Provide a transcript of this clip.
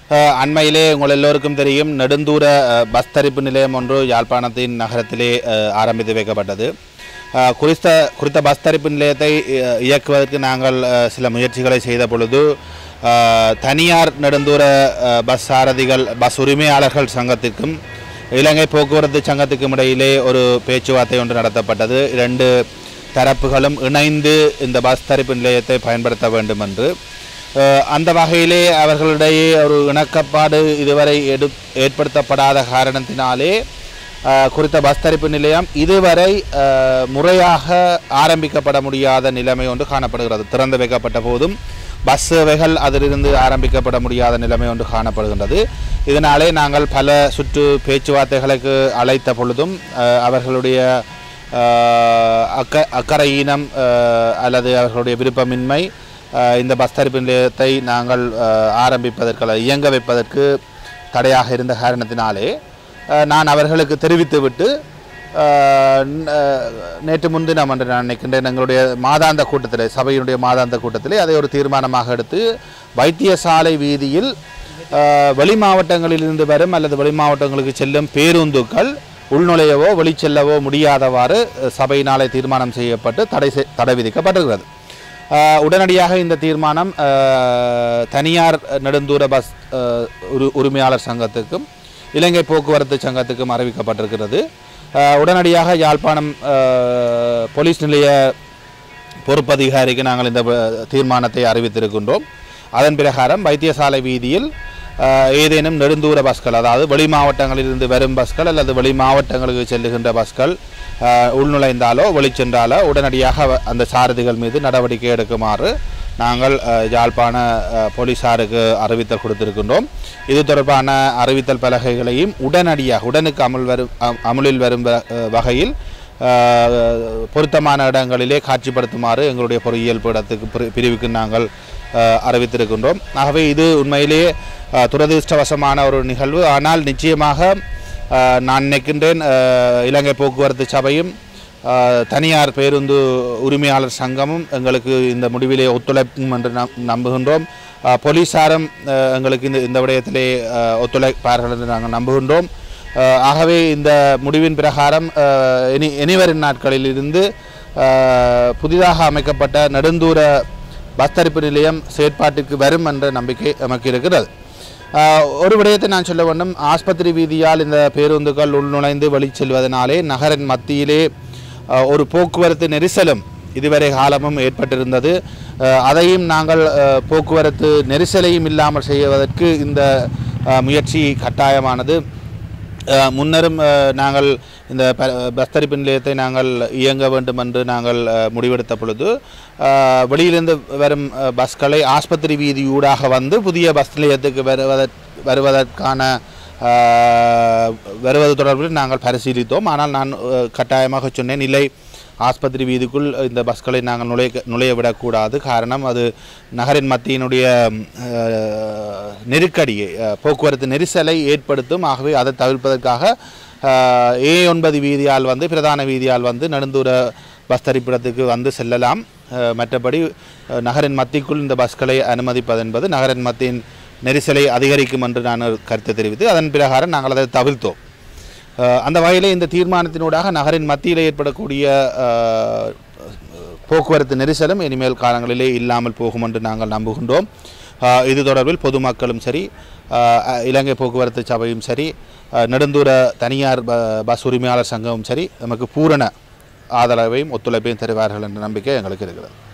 அஹ், அண்மையிலே உங்கள் எல்லோருக்கும் தெரியும் நெடுந்தூர அஹ், பஸ் தரிப்பு நிலையம் ஒன்று யாழ்ப்பாணத்தின் நகரத்திலே அஹ், ஆரம்பித்து வைக்கப்பட்டது அஹ், குறித்த குறித்த பஸ் தரிப்பு நிலையத்தை அஹ், இயக்குவதற்கு நாங்கள் அஹ், சில முயற்சிகளை செய்த பொழுது அஹ், தனியார் நெடுந்தூர அஹ், பஸ் சாரதிகள் பஸ் உரிமையாளர்கள் சங்கத்திற்கும் இலங்கை போக்குவரத்து சங்கத்துக்கும் இடையிலே ஒரு பேச்சுவார்த்தை ஒன்று நடத்தப்பட்டது இரண்டு தரப்புகளும் இணைந்து இந்த பஸ் தரிப்பு நிலையத்தை பயன்படுத்த வேண்டும் என்று அஹ், அந்த வகையிலே அவர்களிடையே ஒரு இணக்கப்பாடு இதுவரை எடு ஏற்படுத்தப்படாத காரணத்தினாலே அஹ், குறித்த பஸ் தரிப்பு நிலையம் இதுவரை அஹ், முறையாக ஆரம்பிக்கப்பட முடியாத நிலைமை ஒன்று காணப்படுகிறது திறந்து வைக்கப்பட்ட போதும் பஸ் சேவைகள் அதிலிருந்து ஆரம்பிக்கப்பட முடியாத நிலைமை ஒன்று காணப்படுகின்றது இதனாலே நாங்கள் பல சுற்று பேச்சுவார்த்தைகளுக்கு அழைத்த பொழுதும் அஹ், அவர்களுடைய அஹ், அக்க அக்கறையீனம் அஹ், அல்லது அவர்களுடைய விருப்பமின்மை அஹ், இந்த பஸ் தரிப்பு நிலையத்தை நாங்கள் அஹ், ஆரம்பிப்பதற்கு அல்லது இயங்க வைப்பதற்கு தடையாக இருந்த காரணத்தினாலே அஹ், நான் அவர்களுக்கு தெரிவித்துவிட்டு அஹ், ந- அஹ், நேற்று முன்தினம் என்று நான் நினைக்கின்றேன் எங்களுடைய மாதாந்த கூட்டத்திலே சபையினுடைய மாதாந்த கூட்டத்திலே அதை ஒரு தீர்மானமாக எடுத்து வைத்தியசாலை வீதியில் அஹ், வெளி மாவட்டங்களிலிருந்து வரும் அல்லது வெளி மாவட்டங்களுக்கு செல்லும் பேருந்துகள் உள்நுழையவோ வெளிச்செல்லவோ முடியாதவாறு அஹ், சபையினாலே தீர்மானம் செய்யப்பட்டு தடை செய்- தடை விதிக்கப்படுகிறது அஹ், உடனடியாக இந்த தீர்மானம் அஹ், தனியார் நெடுந்தூர பஸ் அஹ், உரு உரிமையாளர் சங்கத்துக்கும் இலங்கை போக்குவரத்து சங்கத்துக்கும் அறிவிக்கப்பட்டிருக்கிறது அஹ், உடனடியாக யாழ்ப்பாணம் அஹ், போலீஸ் நிலைய பொறுப்பதிகாரிக்கு நாங்கள் இந்த வ- தீர்மானத்தை அறிவித்திருக்கின்றோம் அதன் பிரகாரம் வைத்தியசாலை வீதியில் அஹ், ஏதேனும் நெடுந்தூர பஸ்கள் அதாவது வெளி மாவட்டங்களிலிருந்து வரும் பஸ்கள் அல்லது வெளி மாவட்டங்களுக்கு செல்லுகின்ற பஸ்கள் அஹ், உள்நுழைந்தாலோ வெளிச்சென்றாலோ உடனடியாக அவ- அந்த சாரதிகள் மீது நடவடிக்கை எடுக்குமாறு நாங்கள் அஹ், யாழ்ப்பாண அஹ், போலீசாருக்கு அறிவித்தல் கொடுத்திருக்கின்றோம் இது தொடர்பான அறிவித்தல் பலகைகளையும் உடனடியாக உடனுக்கு அமல் வரும் அம்- அமுலில் வரும் வ- அஹ், வகையில் அஹ், பொருத்தமான இடங்களிலே காட்சிப்படுத்துமாறு எங்களுடைய பொறியியல் பீடத்துக்கு பிரி- பிரிவுக்கு நாங்கள் அஹ், அறிவித்திருக்கின்றோம் ஆகவே இது உண்மையிலேயே அஹ், துரதிர்ஷ்டவசமான ஒரு நிகழ்வு ஆனால் நிச்சயமாக அஹ், நான் நினைக்கின்றேன் அஹ், இலங்கை போக்குவரத்து சபையும் அஹ், தனியார் பேருந்து உரிமையாளர் சங்கமும் எங்களுக்கு இந்த முடிவிலே ஒத்துழைப்பும் என்று நம் நம்புகின்றோம் அஹ், போலீசாரும் அஹ், எங்களுக்கு இந்த இந்த விடயத்திலே அஹ், ஒத்துழைப்பார்கள் என்று நாங்கள் நம்புகின்றோம் அஹ், ஆகவே இந்த முடிவின் பிரகாரம் அஹ், இனி இனிவரும் நாட்களில் இருந்து அஹ், புதிதாக அமைக்கப்பட்ட நெடுந்தூர பஸ் தரிப்பு நிலையம் செயற்பாட்டுக்கு வரும் என்ற நம்பிக்கை நமக்கு இருக்கிறது ஆஹ் ஒரு விடயத்தை நான் சொல்ல வேண்டும் ஆஸ்பத்திரி வீதியால் இந்த பேருந்துகள் உள்நுழைந்து வெளிச் செல்வதனாலே நகரின் மத்தியிலே ஆஹ் ஒரு போக்குவரத்து நெரிசலும் இதுவரை காலமும் ஏற்பட்டிருந்தது ஆஹ் அதையும் நாங்கள் ஆஹ் போக்குவரத்து நெரிசலையும் இல்லாமல் செய்வதற்கு இந்த ஆஹ் முயற்சி கட்டாயமானது அஹ் முன்னரும் அஹ், நாங்கள் இந்த ப- பஸ் தரிப்பு நிலையத்தை நாங்கள் இயங்க வேண்டும் என்று நாங்கள் அஹ், முடிவெடுத்த பொழுது அஹ், வெளியிலிருந்து வரும் அஹ், பஸ்களை ஆஸ்பத்திரி வீதியூடாக வந்து புதிய பஸ் நிலையத்துக்கு வருவதற் வருவதற்கான அஹ், வருவது தொடர்பில் நாங்கள் பரிசீலித்தோம் ஆனால் நான் அஹ், கட்டாயமாக சொன்னேன் இல்லை ஆஸ்பத்திரி வீதிக்குள் இந்த பஸ்களை நாங்கள் நுழைய நுழைய விடக்கூடாது காரணம் அது நகரின் மத்தியினுடைய அஹ், நெருக்கடியை அஹ், போக்குவரத்து நெரிசலை ஏற்படுத்தும் ஆகவே அதை தவிர்ப்பதற்காக ஏ ஒன்பது வீதியால் வந்து பிரதான வீதியால் வந்து நெடுந்தூர பஸ் தரிப்பிடத்துக்கு வந்து செல்லலாம் அஹ், மற்றபடி அஹ், நகரின் மத்திக்குள் இந்த பஸ்களை அனுமதிப்பது என்பது நகரின் மத்தியின் நெரிசலை அதிகரிக்கும் என்று நான் ஒரு கருத்தை தெரிவித்து அதன் பிரகாரம் நாங்கள் அதை தவிர்த்தோம் அஹ் அந்த வகையிலே இந்த தீர்மானத்தினூடாக நகரின் மத்தியில் ஏற்படக்கூடிய அஹ், போக்குவரத்து நெரிசலும் இனிமேல் காலங்களிலே இல்லாமல் போகும் என்று நாங்கள் நம்புகின்றோம் அஹ், இது தொடர்பில் பொதுமக்களும் சரி அஹ், அ- இலங்கை போக்குவரத்து சபையும் சரி அஹ், நெடுந்தூர தனியார் ப- பஸ் உரிமையாளர் சங்கமும் சரி நமக்கு பூரண ஆதரவையும் ஒத்துழைப்பையும் தருவார்கள் என்ற நம்பிக்கை எங்களுக்கு இருக்கிறது